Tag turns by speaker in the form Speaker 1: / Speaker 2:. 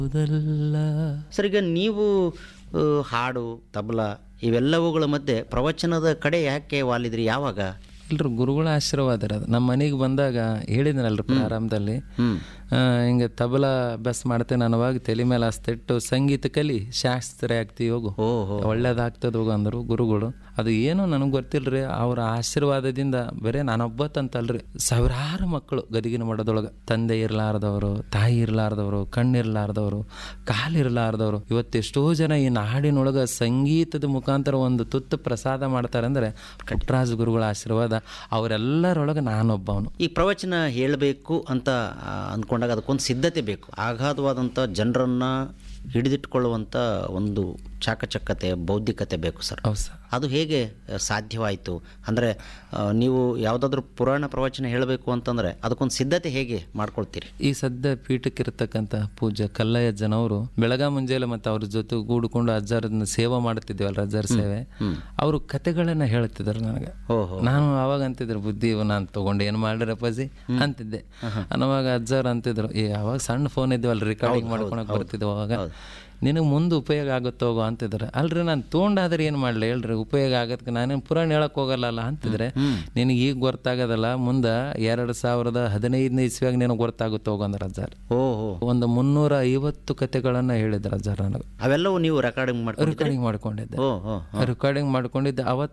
Speaker 1: sir ಈಗ ನೀವು ಆ, ಹಾಡು ತಬಲ ಇವೆಲ್ಲವುಗಳ ಮಧ್ಯೆ ಪ್ರವಚನದ ಕಡೆ ಯಾಕೆ ವಾಲಿದ್ರಿ ಯಾವಾಗ
Speaker 2: ಎಲ್ರು ಗುರುಗಳ ಆಶೀರ್ವಾದ ಇರೋದು ನಮ್ಮ ಮನೆಗೆ ಬಂದಾಗ ಹೇಳಿದ್ನಲ್ರಿ ಪ್ರಾರಂಭದಲ್ಲಿ
Speaker 1: ಹ್ಮ್
Speaker 2: ಆ, ಹಿಂಗೆ ತಬಲ ಅಭ್ಯಾಸ ಮಾಡ್ತೇನೆ ಅನ್ನುವಾಗ ತಲೆ ಮೇಲೆ ಅಸ್ತಿಟ್ಟು ಸಂಗೀತ ಕಲಿ ಶಾಸ್ತ್ರಿ ಆಗ್ತಿ ಹೋಗು
Speaker 1: ಓಹೋ
Speaker 2: ಒಳ್ಳೇದಾಗ್ತದ ಹೋಗು ಅಂದರು ಗುರುಗಳು ಅದು ಏನೋ ನನಗೆ ಗೊತ್ತಿಲ್ರಿ ಅವ್ರ ಆಶೀರ್ವಾದದಿಂದ ಬರೀ ನಾನೊಬ್ಬತ್ತಂತಲ್ರಿ ಸಾವಿರಾರು ಮಕ್ಕಳು ಗದಗಿನ ಮಠದೊಳಗೆ ತಂದೆ ಇರಲಾರ್ದವರು ತಾಯಿ ಇರಲಾರ್ದವರು ಕಣ್ಣಿರ್ಲಾರ್ದವರು ಕಾಲಿರಲಾರ್ದವರು ಇವತ್ತು ಎಷ್ಟೋ ಜನ ಈ ನಾಡಿನೊಳಗೆ ಸಂಗೀತದ ಮುಖಾಂತರ ಒಂದು ತುತ್ತು ಪ್ರಸಾದ ಮಾಡ್ತಾರೆ ಅಂದರೆ ಪುಟ್ಟರಾಜ ಗುರುಗಳ ಆಶೀರ್ವಾದ ಅವರೆಲ್ಲರೊಳಗೆ ನಾನೊಬ್ಬವನು
Speaker 1: ಈ ಪ್ರವಚನ ಹೇಳಬೇಕು ಅಂತ ಆ, ಅಂದ್ಕೊಂಡಾಗ ಅದಕ್ಕೊಂದು ಸಿದ್ಧತೆ ಬೇಕು ಅಗಾಧವಾದಂಥ ಜನರನ್ನ ಹಿಡಿದಿಟ್ಕೊಳ್ಳುವಂಥ ಒಂದು ಚಾಕಚಕ್ಯತೆ ಬೌದ್ಧಿಕತೆ ಬೇಕು ಸರ್
Speaker 2: ಹೌದು ಸರ್
Speaker 1: ಅದು ಹೇಗೆ ಆ, ಸಾಧ್ಯವಾಯಿತು ಅಂದರೆ ನೀವು ಯಾವುದಾದ್ರೂ ಪುರಾಣ ಪ್ರವಚನ ಹೇಳಬೇಕು ಅಂತಂದರೆ ಅದಕ್ಕೊಂದು ಸಿದ್ಧತೆ ಹೇಗೆ ಮಾಡ್ಕೊಳ್ತೀರಿ
Speaker 2: ಈ ಸದ್ಯ ಪೀಠಕ್ಕಿರ್ತಕ್ಕಂಥ ಪೂಜ್ಯ ಕಲ್ಲಯ್ಯಜ್ಜನವರು ಬೆಳಗ ಮುಂಜಾನೆ ಮತ್ತು ಅವ್ರ ಜೊತೆ ಗೂಡ್ಕೊಂಡು ಅಜ್ಜರನ್ನ ಸೇವೆ ಮಾಡ್ತಿದ್ದೀವಲ್ಲ ಅಜ್ಜರ ಸೇವೆ ಅವರು ಕತೆಗಳನ್ನ ಹೇಳ್ತಿದ್ರು ನನಗೆ
Speaker 1: ಓಹೋ
Speaker 2: ನಾನು ಅವಾಗ ಅಂತಿದ್ರು ಬುದ್ಧಿ ಇವು ನಾನು ತಗೊಂಡು ಏನು ಮಾಡಿರಪ್ಪಾಜಿ ಅಂತಿದ್ದೆ ಅನ್ನೋವಾಗ ಅಜ್ಜಾರು ಅಂತಿದ್ರು ಏ ಅವಾಗ ಸಣ್ಣ ಫೋನ್ ಇದ್ವಲ್ಲ ರೆಕಾರ್ಡಿಂಗ್ ಮಾಡ್ಕೊಳಕ್ ಬರ್ತಿದ್ವು ಅವಾಗ ನಿನಗೆ ಮುಂದೆ ಉಪಯೋಗ ಆಗುತ್ತೋ ಹೋಗೋ ಅಂತಿದ್ರೆ ಅಲ್ರಿ ನಾನು ತೊಗೊಂಡಾದ್ರೆ ಏನು ಮಾಡಲಿ ಹೇಳ್ರಿ ಉಪಯೋಗ ಆಗದಕ್ಕೆ ನಾನೇನು ಪುರಾಣ ಹೇಳಕ್ ಹೋಗಲ್ಲ ಅಂತಿದ್ರೆ ನಿನಗೆ ಈಗ ಗೊತ್ತಾಗೋದಲ್ಲ ಮುಂದೆ ಎರಡು ಸಾವಿರದ ಹದಿನೈದನೇ ಇಸ್ವಿಯಾಗ ನಿನಗೆ ಗೊತ್ತಾಗುತ್ತೆ ಹೋಗೋ ಅಂದ್ರೆ ಅಜ್ಜಾರ್
Speaker 1: ಓಹೋ
Speaker 2: ಒಂದು ಮುನ್ನೂರ ಐವತ್ತು ಕತೆಗಳನ್ನು ಹೇಳಿದ್ರು ಅಜ್ಜಾರ್ ನನಗೆ
Speaker 1: ಅವೆಲ್ಲವೂ ನೀವು ರೆಕಾರ್ಡಿಂಗ್ ಮಾಡ್ಕೊಂಡು
Speaker 2: ರೆಕಾರ್ಡಿಂಗ್ ಮಾಡ್ಕೊಂಡಿದ್ದೆ
Speaker 1: ಓ ಓ
Speaker 2: ರೆಕಾರ್ಡಿಂಗ್ ಮಾಡ್ಕೊಂಡಿದ್ದೆ ಅವತ್ತು